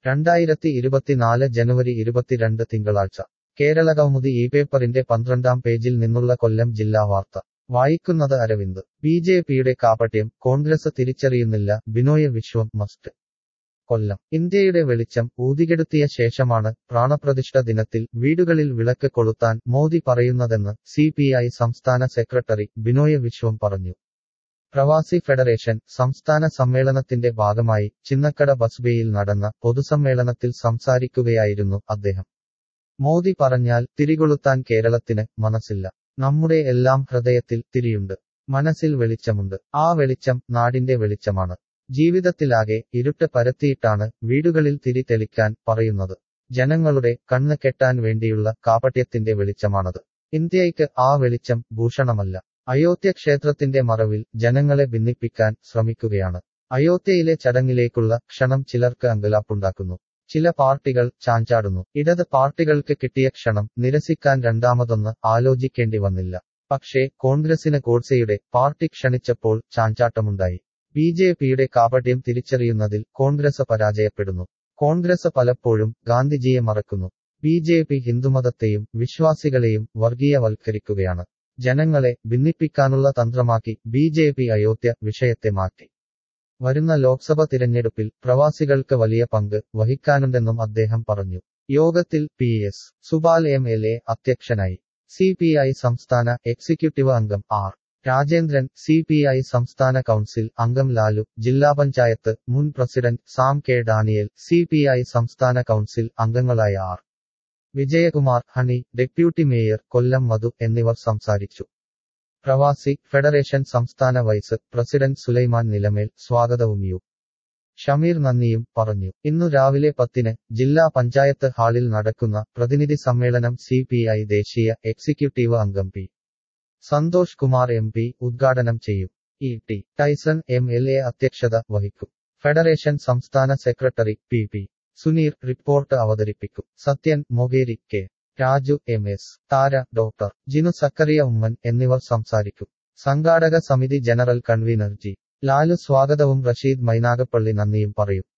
രണ്ടായിരത്തി ഇരുപത്തിനാല് ജനുവരി ഇരുപത്തിരണ്ട് തിങ്കളാഴ്ച കേരള കൗമുദി ഈ പേപ്പറിന്റെ പന്ത്രണ്ടാം പേജിൽ നിന്നുള്ള കൊല്ലം ജില്ലാ വാർത്ത വായിക്കുന്നത് അരവിന്ദ് ബി ജെ പിയുടെ കാപട്യം കോൺഗ്രസ് തിരിച്ചറിയുന്നില്ല ബിനോയ് വിശ്വം മസ്റ്റ് കൊല്ലം ഇന്ത്യയുടെ വെളിച്ചം ഊതികെടുത്തിയ ശേഷമാണ് പ്രാണപ്രതിഷ്ഠ ദിനത്തിൽ വീടുകളിൽ വിളക്ക് കൊളുത്താൻ മോദി പറയുന്നതെന്ന് സി സംസ്ഥാന സെക്രട്ടറി ബിനോയ് വിശ്വം പറഞ്ഞു പ്രവാസി ഫെഡറേഷൻ സംസ്ഥാന സമ്മേളനത്തിന്റെ ഭാഗമായി ചിന്നക്കട ബസ്ബേയിൽ നടന്ന പൊതുസമ്മേളനത്തിൽ സംസാരിക്കുകയായിരുന്നു അദ്ദേഹം മോദി പറഞ്ഞാൽ തിരികൊളുത്താൻ കേരളത്തിന് മനസ്സില്ല നമ്മുടെ എല്ലാം ഹൃദയത്തിൽ തിരിയുണ്ട് മനസ്സിൽ വെളിച്ചമുണ്ട് ആ വെളിച്ചം നാടിന്റെ വെളിച്ചമാണ് ജീവിതത്തിലാകെ ഇരുട്ട് പരത്തിയിട്ടാണ് വീടുകളിൽ തിരി തെളിക്കാൻ പറയുന്നത് ജനങ്ങളുടെ കണ്ണ് കെട്ടാൻ വേണ്ടിയുള്ള കാപട്യത്തിന്റെ വെളിച്ചമാണത് ഇന്ത്യയ്ക്ക് ആ വെളിച്ചം ഭൂഷണമല്ല അയോധ്യ ക്ഷേത്രത്തിന്റെ മറവിൽ ജനങ്ങളെ ഭിന്നിപ്പിക്കാൻ ശ്രമിക്കുകയാണ് അയോധ്യയിലെ ചടങ്ങിലേക്കുള്ള ക്ഷണം ചിലർക്ക് അങ്കലാപ്പുണ്ടാക്കുന്നു ചില പാർട്ടികൾ ചാഞ്ചാടുന്നു ഇടത് പാർട്ടികൾക്ക് കിട്ടിയ ക്ഷണം നിരസിക്കാൻ രണ്ടാമതൊന്ന് ആലോചിക്കേണ്ടി വന്നില്ല പക്ഷേ കോൺഗ്രസിന് ഗോഡ്സെയുടെ പാർട്ടി ക്ഷണിച്ചപ്പോൾ ചാഞ്ചാട്ടമുണ്ടായി ബി ജെ പിയുടെ കാപട്യം തിരിച്ചറിയുന്നതിൽ കോൺഗ്രസ് പരാജയപ്പെടുന്നു കോൺഗ്രസ് പലപ്പോഴും ഗാന്ധിജിയെ മറക്കുന്നു ബി ജെ പി ഹിന്ദുമതത്തെയും വിശ്വാസികളെയും വർഗീയവൽക്കരിക്കുകയാണ് ജനങ്ങളെ ഭിന്നിപ്പിക്കാനുള്ള തന്ത്രമാക്കി ബി ജെ പി അയോധ്യ വിഷയത്തെ മാറ്റി വരുന്ന ലോക്സഭ തിരഞ്ഞെടുപ്പിൽ പ്രവാസികൾക്ക് വലിയ പങ്ക് വഹിക്കാനുണ്ടെന്നും അദ്ദേഹം പറഞ്ഞു യോഗത്തിൽ P S Subal M L A അധ്യക്ഷനായി സി പി ഐ സംസ്ഥാന എക്സിക്യൂട്ടീവ് അംഗം R Rajendran C P I സംസ്ഥാന കൗൺസിൽ അംഗം ലാലു ജില്ലാ പഞ്ചായത്ത് മുൻ president Sam K Daniel C P I സംസ്ഥാന കൗൺസിൽ അംഗങ്ങളായ R Vijayakumar Honey deputy mayor Kollam Madhu എന്നിവർ സംസാരിച്ചു പ്രവാസി ഫെഡറേഷൻ സംസ്ഥാന വൈസ് പ്രസിഡന്റ് സുലൈമാൻ നിലമേൽ സ്വാഗതവും യു ഷമീർ നന്ദിയും പറഞ്ഞു ഇന്നു രാവിലെ പത്തിന് ജില്ലാ പഞ്ചായത്ത് ഹാളിൽ നടക്കുന്ന പ്രതിനിധി സമ്മേളനം സി ദേശീയ എക്സിക്യൂട്ടീവ് അംഗം P Santhosh Kumar M P ഉദ്ഘാടനം ചെയ്യും E T Tyson M L A അധ്യക്ഷത വഹിക്കും ഫെഡറേഷൻ സംസ്ഥാന സെക്രട്ടറി പി പി സുനീർ റിപ്പോർട്ട് അവതരിപ്പിക്കും Sathyan Mokeri K Raju M S Thara doctor Jinu Zacharia Oommen എന്നിവർ സംസാരിക്കും സംഘാടക സമിതി ജനറൽ കൺവീനർ ജി ലാലു സ്വാഗതവും റഷീദ് മൈനാഗപ്പള്ളി നന്ദിയും പറയും